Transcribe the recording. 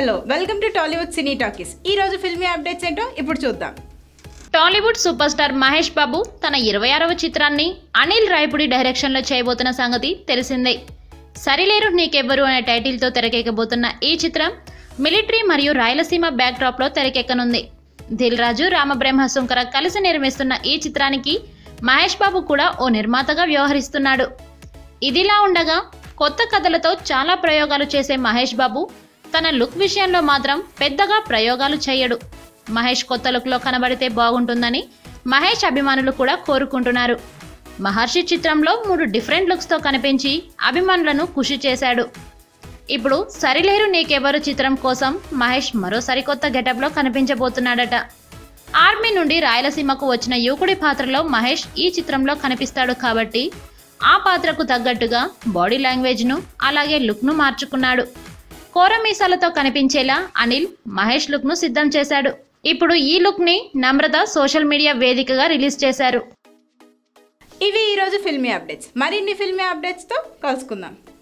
hello welcome to Tollywood cine talkies ఈ రోజు filmy updates ఏంటో ఇప్పుడు చూద్దాం టాలీవుడ్ సూపర్ స్టార్ మహేష్ బాబు తన ఇరవై ఆరవ చిత్రాన్ని అనిల్ రాయపుడి డైరెక్షన్లో చేయబోతున్న సంగతి తెలిసిందే సరిలేరు నీకెవ్వరు అనే టైటిల్తో తెరకెక్కబోతున్న ఈ చిత్రం మిలిటరీ మరియు రాయలసీమ బ్యాక్డ్రాప్లో తెరకెక్కనుంది దిల్ రాజు రామబ్రహ్మ శంకర కలిసి నిర్మిస్తున్న ఈ చిత్రానికి మహేష్ బాబు కూడా ఓ నిర్మాతగా వ్యవహరిస్తున్నాడు ఇదిలా ఉండగా కొత్త కథలతో చాలా ప్రయోగాలు చేసే మహేష్ బాబు తన లుక్ విషయంలో మాత్రం పెద్దగా ప్రయోగాలు చేయడు మహేష్ కొత్త లుక్లో కనబడితే బాగుంటుందని మహేష్ అభిమానులు కూడా కోరుకుంటున్నారు మహర్షి చిత్రంలో మూడు డిఫరెంట్ లుక్స్తో కనిపించి అభిమానులను ఖుషి చేశాడు ఇప్పుడు సరిలేరు నీకెవరు చిత్రం కోసం మహేష్ మరో సరికొత్త గెటప్లో కనిపించబోతున్నాడట ఆర్మీ నుండి రాయలసీమకు వచ్చిన యువకుడి పాత్రలో మహేష్ ఈ చిత్రంలో కనిపిస్తాడు కాబట్టి ఆ పాత్రకు తగ్గట్టుగా బాడీ లాంగ్వేజ్ను అలాగే లుక్ను మార్చుకున్నాడు కోరమీసాలతో కనిపించేలా అనిల్ మహేష్ లుక్ను సిద్ధం చేశాడు ఇప్పుడు ఈ లుక్ని నమ్రత సోషల్ మీడియా వేదికగా రిలీజ్ చేశారు ఇవి ఈరోజు ఫిల్మీ అప్డేట్స్ మరిన్ని ఫిల్మీ అప్డేట్స్తో కలుసుకుందాం